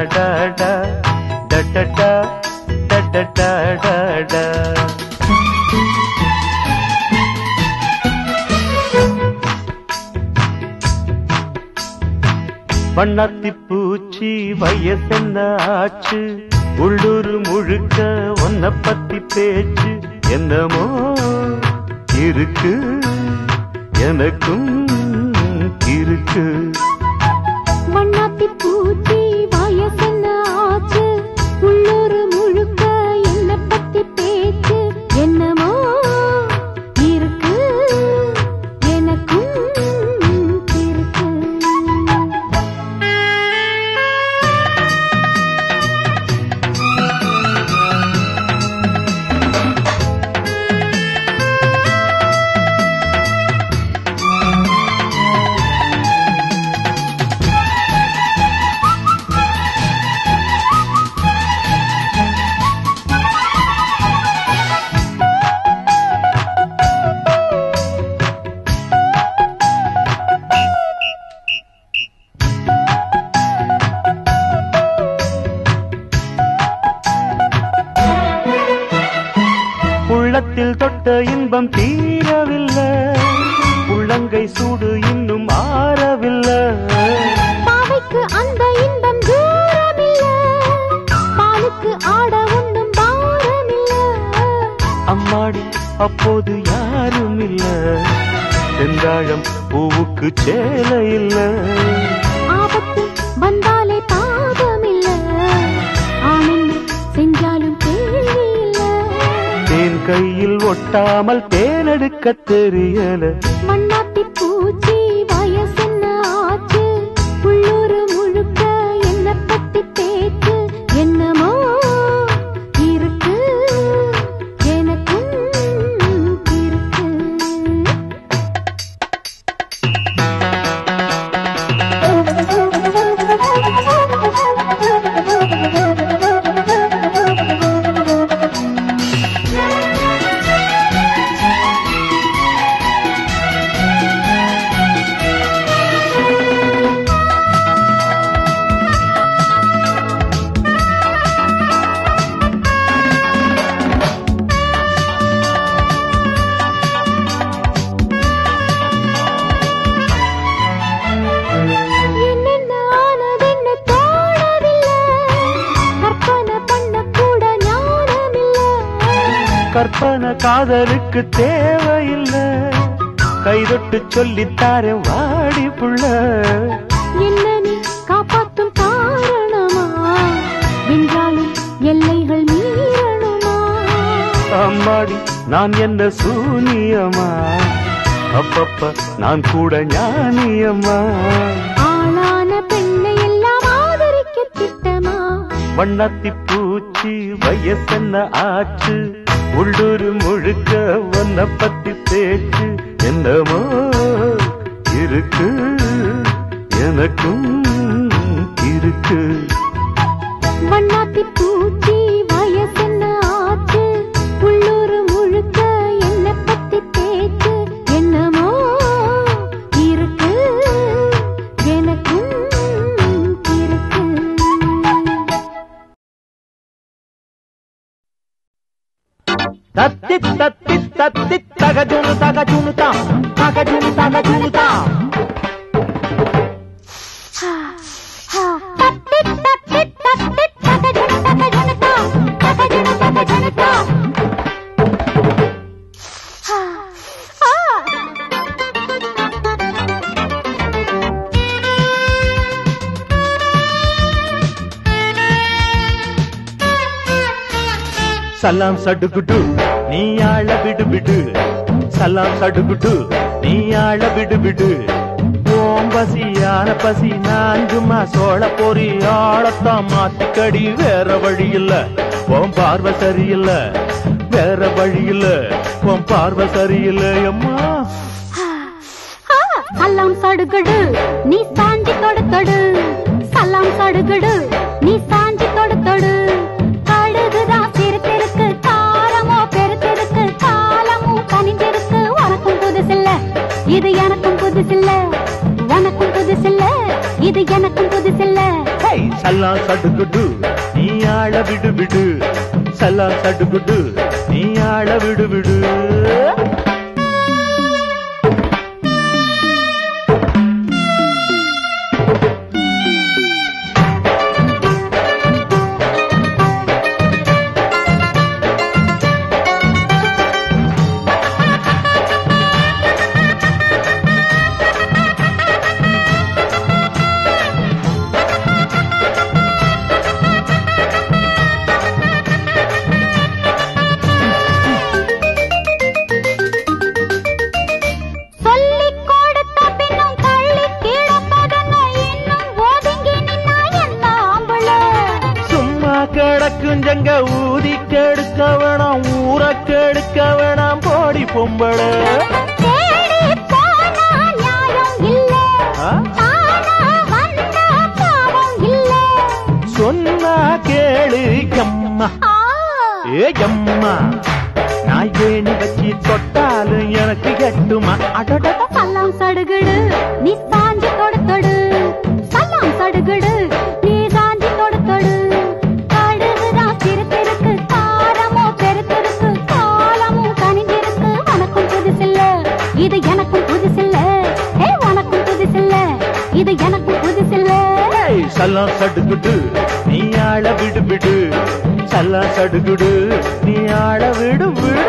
டா டா டா டா டா டா டா டா டா டா வண்ணத்தி பூச்சி வயசென்ன ஆச்சு உள்ளூர் முழுக்க உன்னை பத்தி பேச்சு என்னமோ இருக்கு எனக்கும் இருக்கு மண்ணாத்தி பூச்சி வயசென்ன ஆச்சு உள்ளூர் முழுக்க என்ன பத்தி பேச்சு என்னமோ இருக்கு எனக்கும் இருக்கு உள்ளத்தில் தொட்ட இன்பம் தீரவில்லை உள்ளங்கை சூடு இன்னும் ஆறவில்லை பாவைக்கு அந்த இன்பம் தூரமில்ல பாலுக்கு ஆட ஒண்ணும் பாரமில்ல அம்மாடி அப்போது யாரும் இல்ல செந்தாழம் பூவுக்கு சேலை இல்ல ஆபத்து வந்தாலே பாவமில்ல ஆனந்த செஞ்சாலும் கேள்வி இல்ல தேன் கையில் ஒட்டாமல் தேனெடுக்க தெரியல மண்ணாத்தி பூச்சி வயசென்ன ஆச்சு உள்ளூர் முழுக்க என்ன பத்தி பேச்சு என்னமோ இருக்கு எனக்கும் இருக்கு என்னென்ன ஆனதென்ன தோணவில்லை கற்பனை பண்ண கூட ஞானமில்லை கற்பனை காதலுக்கு தேவையில்ல கைதொட்டு சொல்லித்தாரேன் வாடி புள்ள என்ன நீ காப்பாத்தும் காரணமா வென்றாலும் எல்லைகள் மீறணுமா அம்மாடி நான் என்ன சூனியமா அப்பப்ப நான் கூட ஞானியம்மா ஆளான பெண்ணை எல்லாம் ஆதரிக்க திட்டமா வண்ணத்தி பூச்சி வயசென்ன ஆச்சு உள்ளூர் முழுக்க உன்னை பத்தி பேச்சு என்னமோ இருக்கு எனக்கும் இருக்கு வண்ணாத்தி பூச்சி வயசென்ன ஆச்சு உள்ளூர் முழுக்க என்ன பத்தி பேச்சு என்னமோ இருக்கு எனக்கும் இருக்கு தத்தி தத்தி தத்தி தகஜுனு தகஜுனு தாம் தகஜுனு தகஜுனு தாம் தட்டி தட்டி தட்டி தகஜன தகஜனதா தகஜன தகஜனதா சலாம் சடுகுடு நீ ஆள விடு விடு சலாம் சடுகுடு நீ ஆள விடு விடு ஓம் பசியான பசி நான்குமா சோழ பொறி ஆளத்தான் மாத்திக்கடி வேற வழி இல்ல ஓம் பார்வை சரியில்ல வேற வழி இல்ல உன் பார்வை சரியில்லை அம்மா சலாம் சடுகுடு நீ சாஞ்சி தொடு தொடு சலாம் சடுகுடு நீ சாஞ்சி தொடு தொடு கடுகுதான் சிறுத்திருக்கு காரமோ பெருத்திருக்கு காலமும் கனிஞ்சிருக்கு உனக்கும் புதுசில்ல இது எனக்கும் புதுசில்ல உனக்கும் புதுசில்ல இது எனக்கும் புதுசில்ல ஹேய், சல்லா சடுகுடு நீ ஆள விடு விடு சல்லா சடுகுடு நீ ஆள விடு விடு சொல்லிக் கொடுத்த பின்னும் தள்ளி கிடப்பதென்ன இன்னும் ஒதுங்கி நின்னா என்ன ஆம்பளை சும்மா கிடக்கும் ஜங்க ஊதி கெடுக்க வேணாம் ஊற கெடுக்க வேணாம் போடி பொம்பள தேடி போனா நியாயம் இல்ல தானா வந்தா பாவம் இல்ல சொன்னா கேளு எம்மா ஆ ஏ எம்மா நாய் வேணி வச்சு தொட்டாலும் எனக்கு எட்டுமா அடட சல்லாம் சடுகுடு நீ சாஞ்சி தொடு தொடு சல்லாம் சடுகுடு நீ சாஞ்சி தொடு தொடு கடுகுதான் சிறுத்திருக்கு காரமோ பெருத்திருக்கு காலமும் கனிஞ்சிருக்கு உனக்கும் புதுசில்ல இது எனக்கும் புதுசில்ல ஏ உனக்கும் புதுசில்ல இது எனக்கும் புதுசில்ல ஏய், சல்லாம் சடுகுடு நீ ஆள விடு விடு சல்லாம் சடுகுடு நீ ஆள விடு விடு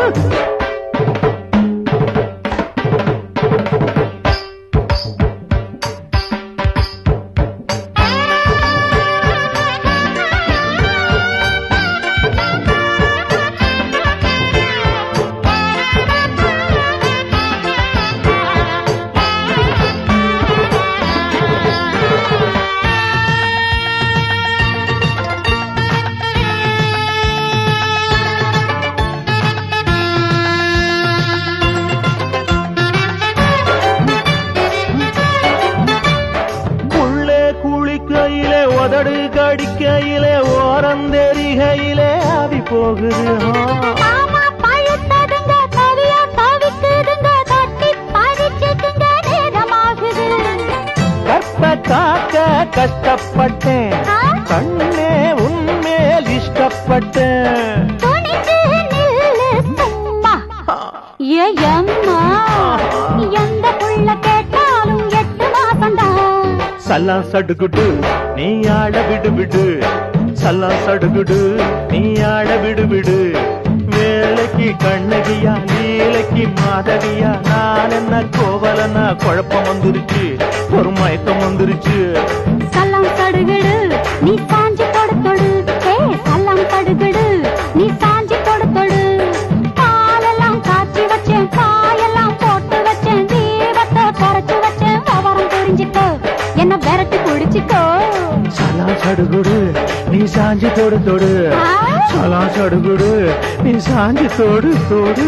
உள்ளே குளிக்கையிலே உதடு கடிக்கையிலே ஓரந்தெரிகையிலே ஆவி போகுது ஆ. மாமா பழுத்ததுங்க கவியா தவிக்குதுங்க தட்டி பறிச்சுக்குங்க நேரமாகுது கற்ப காக்க கஷ்டப்பட்டேன் ஆ? கண்ணே உன்மேல் இஷ்டப்பட்டேன் துணிஞ்சு நில்லு சும்மா ஏ அம்மா எந்த புள்ள கேட்டாலும் எட்டு மாசம்தான் சல்லா சடுகுடு நீ ஆள விடு விடு சல்லா சடுகுடு நீ ஆள விடு விடு வேலைக்கு கண்ணகியா நீலைக்கு மாதவியா நான் என்ன கோவலனா குழப்பம் வந்துருச்சு ஒரு மயக்கம் வந்துருச்சு சல்லாம் தடுகுடு நீ சாஞ்சி தொடு தொடு ஏ சல்லாம் தடுகுடு நீ சாஞ்சி தொடு தொடு பாலெல்லாம் காய்ச்சி வச்சேன் காயெல்லாம் போட்டு வச்சேன் தீபத்தை கரைச்சு வச்சேன் விவரம் தெரிஞ்சுக்கோ என்ன விரட்டி குடிச்சுக்கோ சலா சடுகுடு நீ சாஞ்சி தொடு தொடு ஆ? சலா சடுகுடு நீ சாஞ்சி தொடு தொடு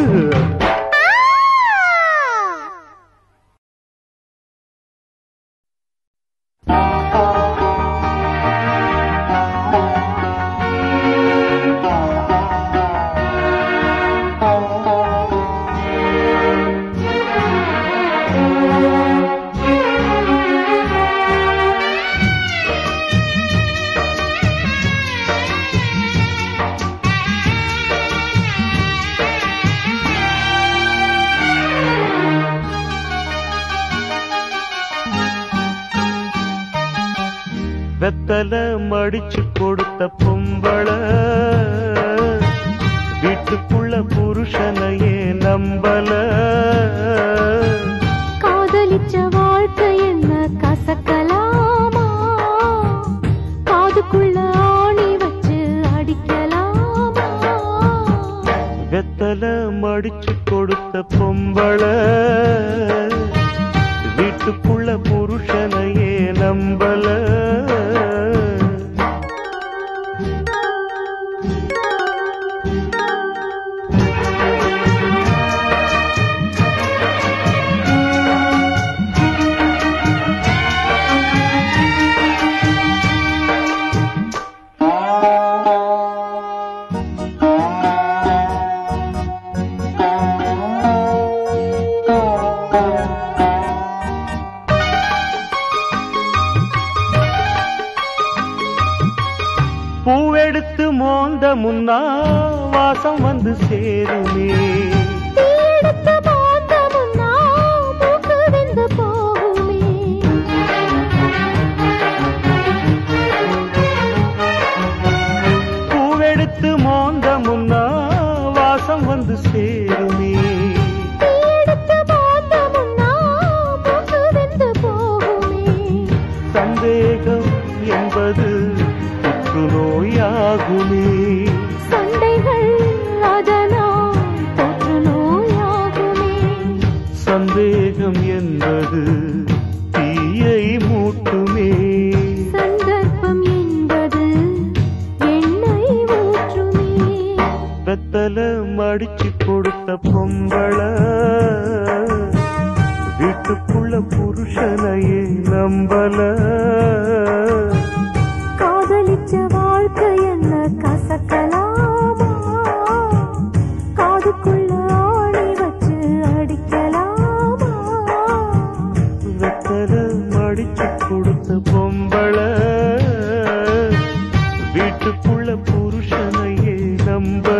வெத்தல மடிச்சு கொடுத்த பொம்பள வீட்டுக்குள்ள புருஷனையே நம்பல காதலிச்ச வாழ்க்கை என்ன கசக்கலாமா காதுக்குள்ள ஆணி வச்சு அடிக்கலாமா வெத்தல மடிச்சு கொடுத்த பொம்பள வீட்டுக்குள்ள புருஷனையே நம்பல பூவெடுத்து மோந்த முன்னா வாசம் வந்து சேருமே தீயெடுத்து பார்த்தமுன்னா மூக்கு வெந்து போகுமே பூவெடுத்து மோந்த முன்னா வாசம் வந்து சேருமே தீயெடுத்து பார்த்தமுன்னா மூக்கு வெந்து போகுமே சந்தேகம் என்பது புற்றுநோயாகுமே சண்டைகள் அதனால் தொற்று நோயாகுமே சந்தேகம் என்பது தீயை மூட்டுமே சந்தர்ப்பம் என்பது எண்ணெய் ஊற்றுமே வெத்தல மடிச்சு கொடுத்த பொம்பள வீட்டுக்குள்ள புருஷனையே நம்பல காதலிச்ச வாழ்க்கை என்ன கசக்கலாமா காதுக்குள்ள ஆணி வச்சு அடிக்கலாமா வெத்தல மடிச்சு கொடுத்த பொம்பள வீட்டுக்குள்ள புருஷனையே நம்பல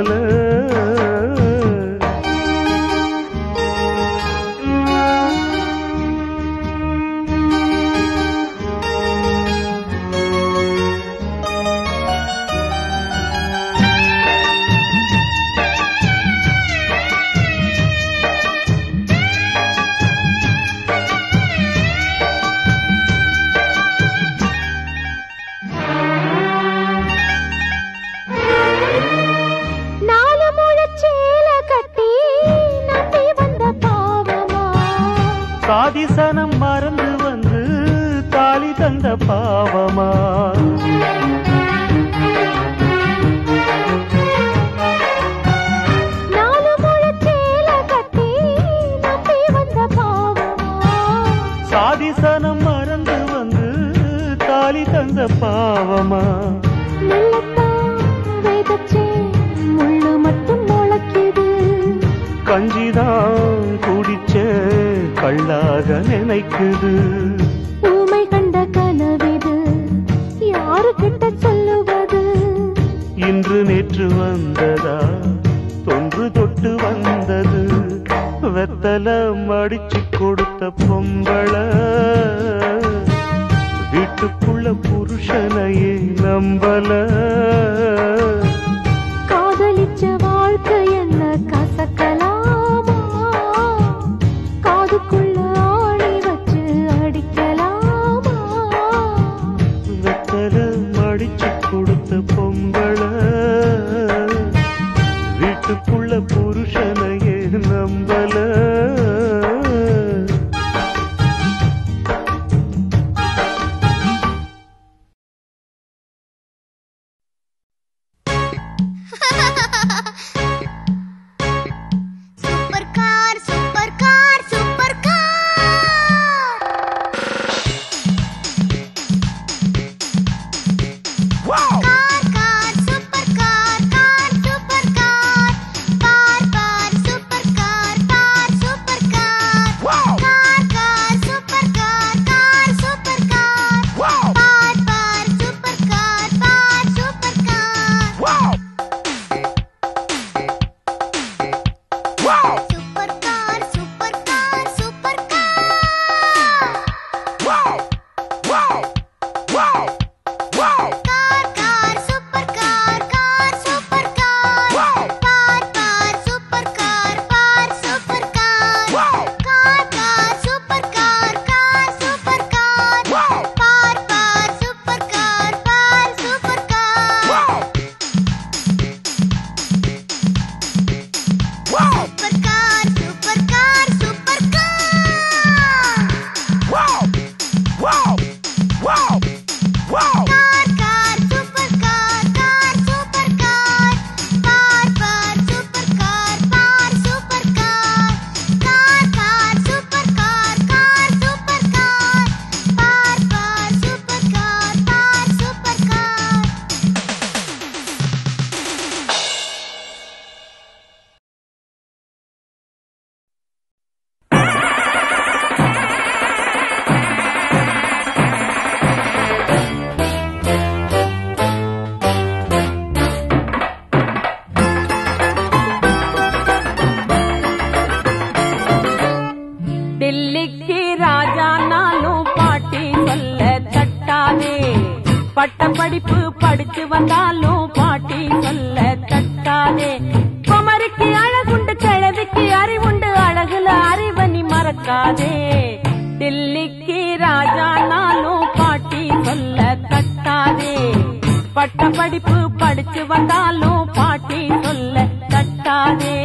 நாலு முழச்சேல கட்டி நம்பி வந்த பாவமா சாதிசனம் மறந்து வந்து தாலி தந்த பாவமா நாலு முழச்சேல கட்டி நம்பி வந்த பாவமா சாதிசனம் மறந்து வந்து தாலி தந்த பாவமா முள்ளத்தான் விதைச்சே, முள்ளு மட்டும் முளைக்குது. கஞ்சிதான் குடிச்ச கள்ளாக நினைக்குது ஊமை கண்ட கனவிது, யாருக்கிட்ட சொல்லுவது? இன்று நேற்று வந்ததா தொன்று தொட்டு வந்தது வெத்தல மடிச்சு கொடுத்த பொம்பள வீட்டுக்குள்ள புருஷனையே நம்பல காதலிச்ச வாழ்க்கை என்ன கசக்கலாமா? காதுக்குள்ள ஆணி வச்சு அடிக்கலாமா? வெத்தல மடிச்சு கொடுத்த பொம்பள வீட்டுக்குள்ள புருஷனையே நம்பல super car super car super car car car super car car super car car car super car வந்தாலும் பாட்டி சொல்ல தட்டாதே குமரிக்கு அழகுண்டு கிழவிக்கு அறிவுண்டு அழகுல அறிவனி மறக்காதே தில்லிக்கு ராஜா நாளும் பாட்டி சொல்ல தட்டாதே பட்ட படிப்பு படிச்சு வந்தாலும் பாட்டி சொல்ல தட்டாதே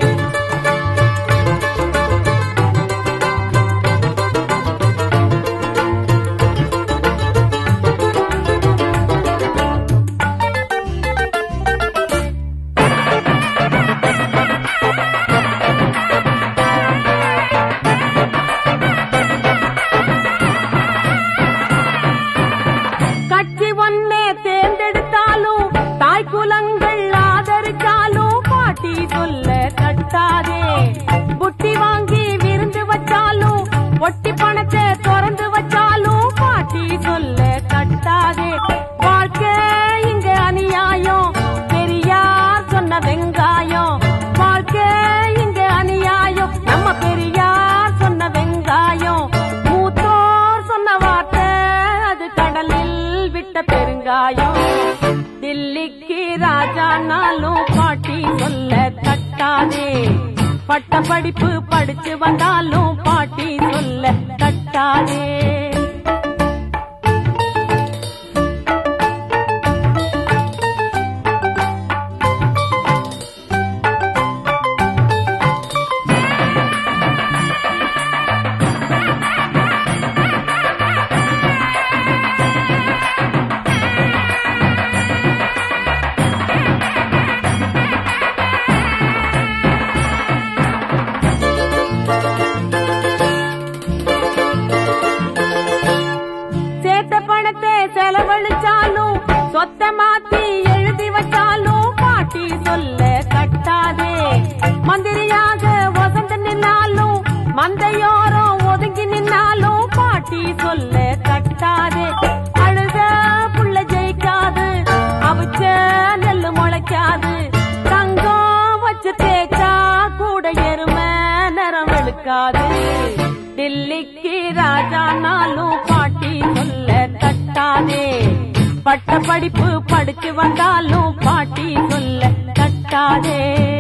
கட்சி ஒன்னே தேர்ந்தெடுத்தாலும் தாய் குலங்கள் ஆதரிச்சாலும் பாட்டி சொல்ல கட்டாதே புட்டி வாங்கி விருந்து வச்சாலும் ஒட்டி பணத்தை திறந்து வச்சாலும் பாட்டி சொல்ல கட்டாதே வாழ்க்கை இங்க அநியாயம் பெரியார் சொன்ன வெங்காயம் வாழ்க்கை இங்க அநியாயம் நம்ம பெரியார் சொன்ன வெங்காயம் மூத்தோர் சொன்ன வார்த்தை அது கடலில் விட்ட பெருங்காயம் தில்லிக்கு ராஜா நாளும் பாட்டி சொல்ல தட்டாதே பட்ட படிப்பு படிச்சு வந்தாலும் பாட்டி சொல்ல தட்டாதே சேர்த்த பணத்தை செலவழிச்சாலும் சொத்த மாத்தி எழுதி வச்சாலும் பாட்டி சொல்ல கட்டாதே மந்திரியாக வசந்து நின்னாலும் மந்தையோரம் ஒதுங்கி நின்னாலும் பாட்டி சொல்ல கட்டாதே அழுத புள்ள ஜெயிக்காது அவிச்ச நெல்லு முளைக்காது தங்கம் வச்சு தேய்ச்சா கூட எருமை நிறம் வெளுக்காது தில்லிக்கு ராஜா நாளும் பாட்டி சொல்ல தட்டாதே பட்ட படிப்பு படிச்சு வந்தாலும் பாட்டி சொல்ல தட்டாதே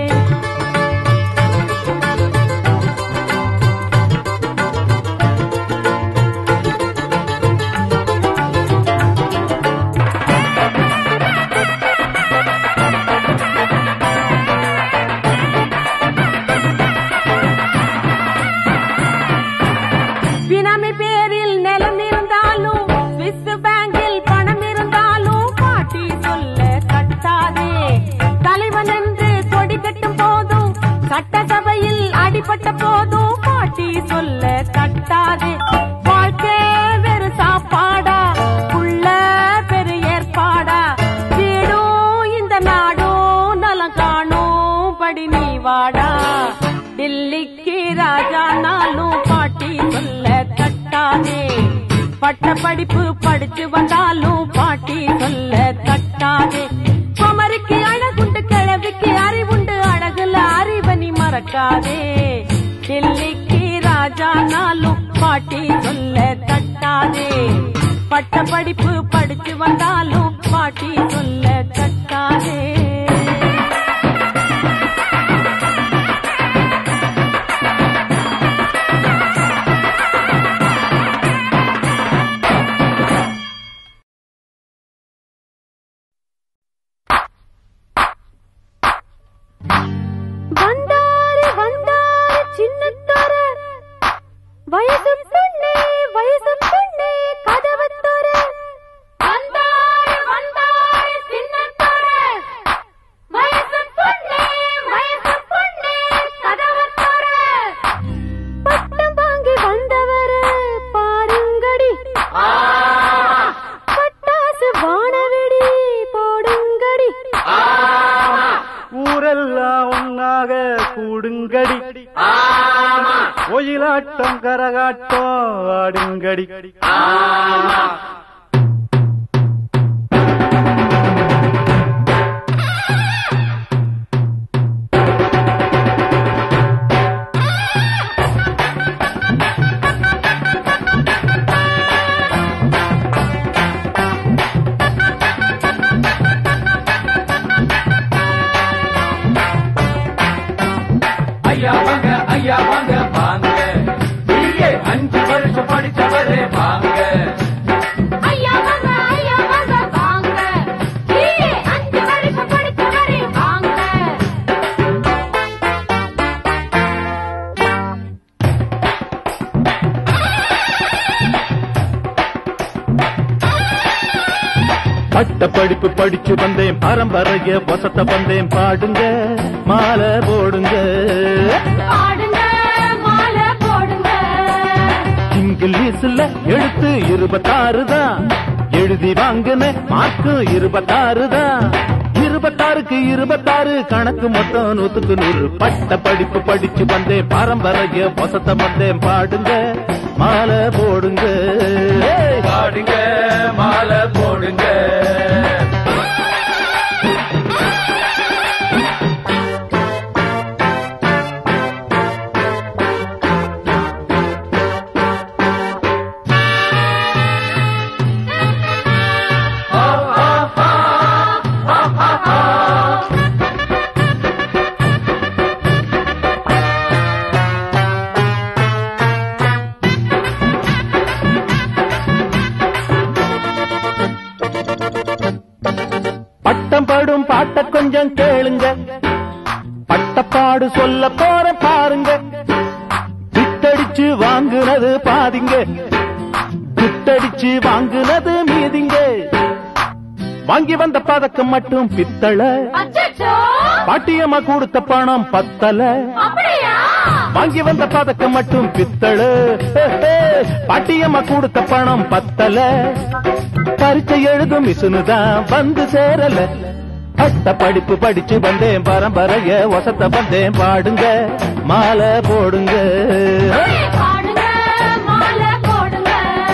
பினாமி பேரில் நிலம் இருந்தாலும் ஸ்விஸ் பேங்கில் பணம் இருந்தாலும் பாட்டி சொல்ல கட்டாதே தலைவன் என்று கொடி கட்டும் போதும் சட்டசபையில் அடிபட்ட போதும் பாட்டி சொல்ல கட்டாதே வாழ்க்கை வெறு சாப்பாடா உள்ள பெரு ஏற்பாடா வீடும் இந்த நாடும் நலம் காணும் படி நீ வாடா தில்லிக்கு ராஜா நாளும் பாட்டி சொல்ல தட்டாதே பட்ட படிப்பு படிச்சு வந்தாலும் பாட்டி சொல்ல தட்டாதே குமரிக்கு அழகுண்டு கிழவிக்கு அறிவுண்டு அழகுல அறிவனி மறக்காதே தில்லிக்கு ராஜா நாளும் பாட்டி சொல்ல தட்டாதே பட்ட படிப்பு படிச்சு வந்தாலும் பாட்டி சொல்ல தட்டாதே வந்தாரு வந்தாரு சின்னத்தோர வயசு பொண்ணே வயசு பொண்ணே கதவு தோர வந்தாரு வந்தாரு சின்னத்தோர வயசு பொண்ணே வயசு பொண்ணே கதவு தோர பட்டம் வாங்கி வந்தவரு பாருங்கடி பட்டாசு வானவெடி போடுங்கடி ஊரெல்லாம் ஒன்னாக கூடுங்கடி ஒயிலாட்டம் கரகாட்டம் ஆடுங்கடி வந்தாரு அரே வாங்க ஐயா வாங்க ஐயா வாங்க வாங்க கீழே அஞ்சு வரைக்கும் படித்தவரே வாங்க பட்ட படிப்பு படிச்சு வந்தேன் பரம்பரைய வசத்த வந்தேன் பாடுங்க மாலை போடுங்க பாடுங்க மாலை போடுங்க இங்கிலீஷ்ல எழுத்து இருபத்தாறு தான் எழுதி வாங்கின மார்க்கு இருபத்தாறு தான் இருபத்தாறுக்கு இருபத்தாறு கணக்கு மொத்தம் நூத்துக்கு நூறு பட்ட படிப்பு படிச்சு வந்தேன் பாரம்பரிய வசத்த வந்தேன் பாடுங்க மாலை போடுங்க பாடுங்க மாலை போடுங்க பட்டம் படும் பாட்ட கொஞ்சம் கேளுங்க பட்டப்பாடு சொல்ல போற பாருங்க விட்டடிச்சு வாங்குனது பாதிங்க விட்டடிச்சு வாங்குனது மீதிங்க வாங்கி வந்த பதக்கம் மட்டும் பித்தள அச்சச்சோ பாட்டியம்மா கொடுத்த பணம் பத்தல அப்படியா வாங்கி வந்த பதக்கம் மட்டும் பித்தள பாட்டியம்மா கொடுத்த பணம் பத்தல பரீட்சை எழுதும் மிசுனுதான் வந்து சேரல பட்ட படிப்பு படிச்சு வந்தேன் பரம்பரைய வசத்த வந்தேன் பாடுங்க மாலை போடுங்க பாடுங்க மாலை போடுங்க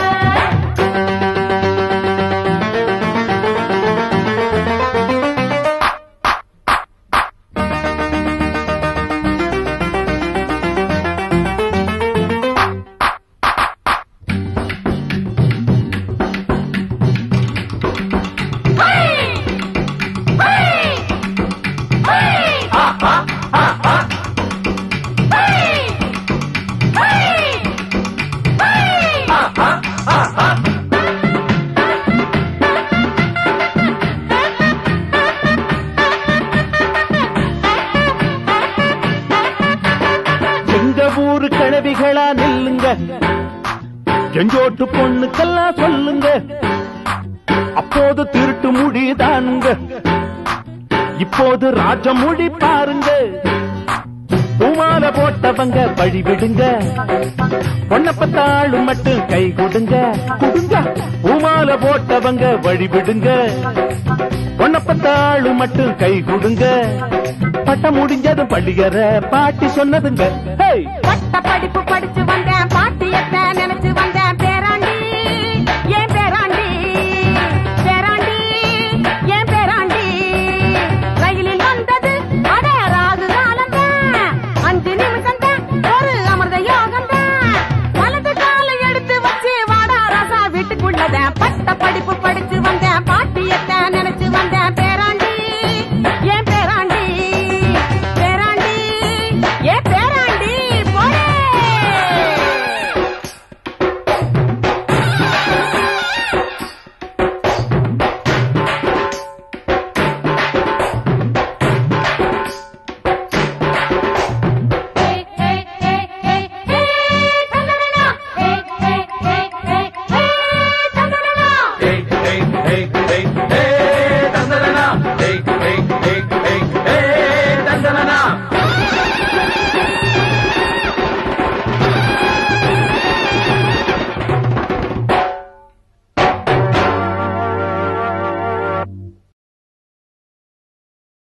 எங்க ஊரு கிழவிகளா நில்லுங்க எஞ்சோட்டு பொண்ணுக்கெல்லாம் சொல்லுங்க அப்போது திருட்டு முடிதானுங்க இப்போது ராஜமொழி பாருங்க பூமால போட்டவங்க வழி விடுங்க பொண்ணப்பத்தாளு மட்டும் கை கொடுங்க கொடுங்க பூமால போட்டவங்க வழி விடுங்க பொண்ணப்பத்தாளு மட்டும் கை கொடுங்க பட்டம் முடிஞ்சதும் பள்ளியற பாட்டி சொன்னதுங்க ஹேய் பட்ட படிப்பு படிச்சு வந்தேன் பாட்டியத்தை